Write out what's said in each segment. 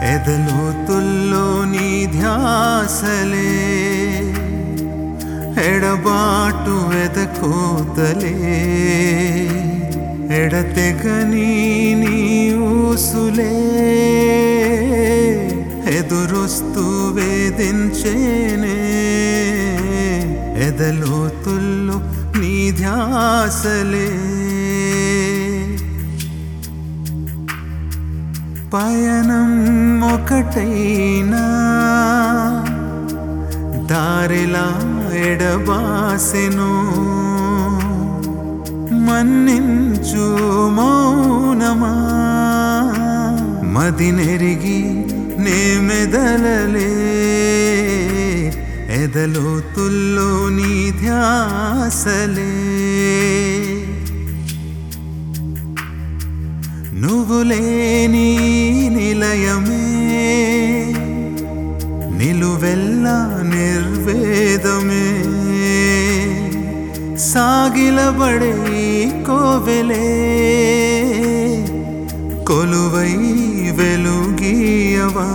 ఎదలోతుల్లో నీ ధ్యాసలే ఎడబాటు ఎదకోతలే ఎడతెగని నీ ఊసులే ఎదురొస్తూ వేధించేనే ఎదలోతుల్లో నీ ధ్యాసలే పయనం ఒకటైనా దారిలా ఎడబాసెను మన్నించు మౌనమా మదినెరిగి నే మెదలలే ఎదలోతుల్లో నీ ధ్యాసలే నువ్వు లేని నిలయమే నిలువెల్లా నిర్వేదమే సాగిలబడే కోవెలే కొలువై వెలుగీయవా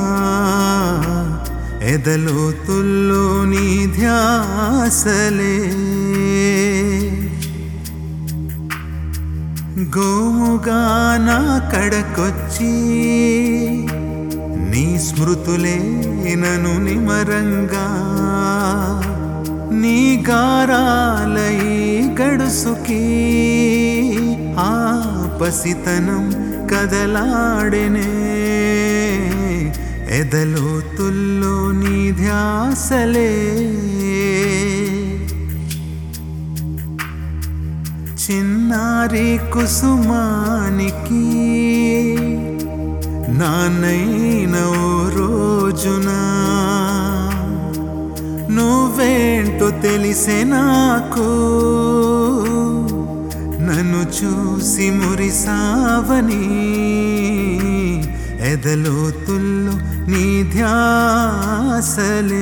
ఎదలోతుల్లో నీ ధ్యాసలే గోముగా నా కడకొచ్చి నీ స్మృతులే నను నిమరంగా నీ గారాలై గడుసుకి ఆ పసితనం కదలాడెనే ఎదలోతుల్లో నీ ధ్యాసలే చిన్నారి కుసుమానికి నాన్నైన ఓ రోజున నువ్వేంటో తెలిసే నాకు నన్ను చూసి మురిసావని ఎదలోతుల్లో నీ ధ్యాసలే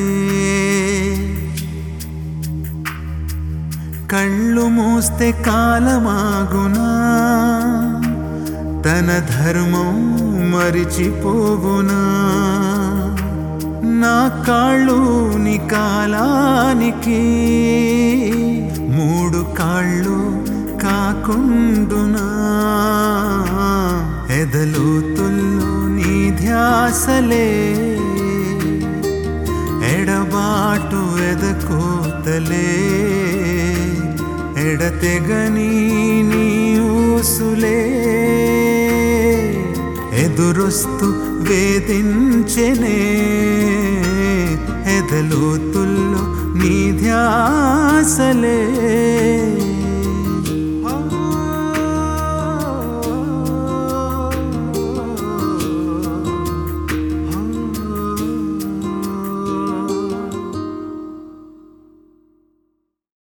కళ్ళు మూస్తే కాలమాగునా తన ధర్మం మరిచిపోవునా నా కాళ్ళు నీ కాలానికి మూడు కాళ్ళు కాకుండునా ఎదలోతుల్లో నీ ధ్యాసలే ఎడబాటు ఎదకోతలే ఎడతెగని నీ ఊసులే ఎదురొస్తూ వేధించెనే ఎదలోతుల్లో నీ ధ్యాసలే